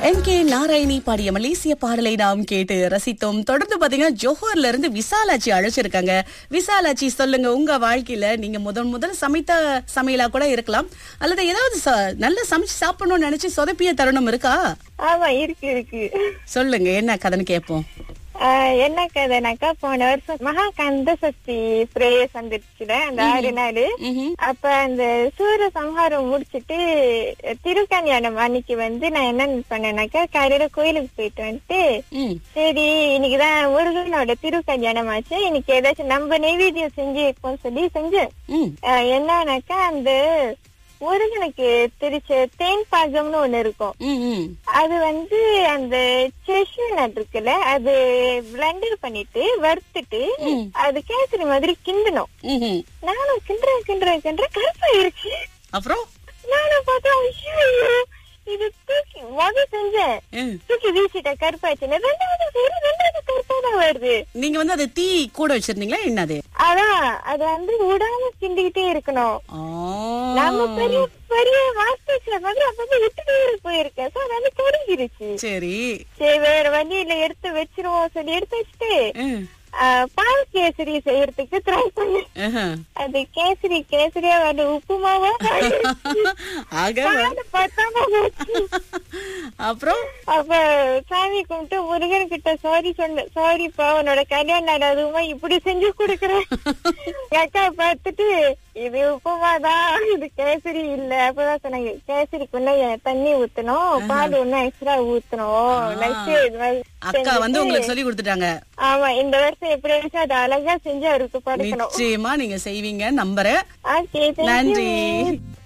M K Narayani பாடிய மலேசிய பாடலை நாம் கேட்டு ரசித்தோம் தொடர்ந்து பாத்தீங்கன்னா ஜோஹர்ல இருந்து விசாலாச்சி அழைச்சிருக்காங்க விசாலாச்சி சொல்லுங்க உங்க வாழ்க்கையில நீங்க முதன் முதல் சமைத்த சமையலா கூட இருக்கலாம் அல்லது ஏதாவது ச- நல்லா சமைச்சு சாப்பிடணும்னு நினைச்சு சொதப்பிய தருணம் இருக்கா ஆமா இருக்கு இருக்கு சொல்லுங்க என்ன கதைன்னு கேட்போம் ஆஹ் என்ன கதைனாக்கா போன வருஷம் மகா கந்த சக்தி பிரேயர்ஸ் வந்துருச்சுல அந்த ஆறு நாள் ம்ஹும். அப்ப அந்த சூர சம்ஹாரம் முடிச்சிட்டு திருக்கல்யாணம் அன்னைக்கு வந்து நான் என்ன பண்ணேனாக்கா காலையில கோயிலுக்கு போயிட்டு வந்துட்டு ம். சரி இன்னைக்குதான் முருகனோட திருக்கல்யாணம் ஆச்சு இன்னைக்கு ஏதாச்சும் நம்ம நெய்வேத்தியம் செஞ்சு வைப்போம் சொல்லி செஞ்சேன் ம். ஆஹ் என்னன்னாக்கா அந்த முருகனுக்கு தெரிச்ச தேன் பாகம்னு ஒண்ணு இருக்கும் ம், ம். அது வந்து அந்த செஷு நட் இருக்குல்ல அது பிளண்டர் பண்ணிட்டு வறுத்துட்டு அது கேசரி மாதிரி கிண்டணும் ம்ஹும். நானும் கிண்டுறேன் கிண்டுறேன் கிண்டுறேன் கருப்பாயிருச்சு அப்புறம் நானும் பார்த்தா ஐயோ இது தூக்கி முத செஞ்சேன் ம். தூக்கி வீசிட்டேன் கருப்பாச்சு ரெண்டாவது சரி ரெண்டாவது கருப்பா தான் வருது நீங்க வந்து அதை தீ கூட வச்சிருந்தீங்களா என்னது அதான் அது வந்து விடாம கிண்டிக்கிட்டே இருக்கணும் ஆ. நம்ம பெரிய பெரிய வாஸ்துல வந்து அப்ப விட்டுட்டே போயிருக்கேன் சோ அது வந்து கருகிருச்சு சரி சரி வேற வழியில எடுத்து வச்சிருவோம் சொல்லி எடுத்து வச்சுட்டு ம். ஆஹ், பால் கேசரி செய்யறதுக்கு ட்ரை பண்ணேன் ஆஹா. அது கேசரி கேசரியா வந்து உப்புமாவா ஆக பால் பத்தாம போச்சு. அப்புறம் அப்ப சாமி கும்பிட்டு முருகன் கிட்ட சாரி சொன்ன சாரிப்பா உன்னோட கல்யாண நாள் அதுவுமா இப்படி செஞ்சு கொடுக்குறேன் எங்க அக்கா பார்த்துட்டு இது உப்புமாதான் இது கேசரி இல்ல அப்பதான் சொன்னாங்க கேசரிக்கு ஒன்னும் தண்ணி ஊத்தணும் பால் ஒன்னும் எக்ஸ்ட்ரா ஊத்தணும் நெக்ஸ்ட் இது மாதிரி அக்கா வந்து செஞ்சுட்டு, உங்களுக்கு சொல்லி கொடுத்துட்டாங்க ஆமா இந்த வருஷம் எப்படி இருந்துச்சு அது அழகா செஞ்சு அவருக்கு படுக்கணும் நிச்சயமா நீங்க செய்வீங்க நம்புறேன் ஓகே நன்றி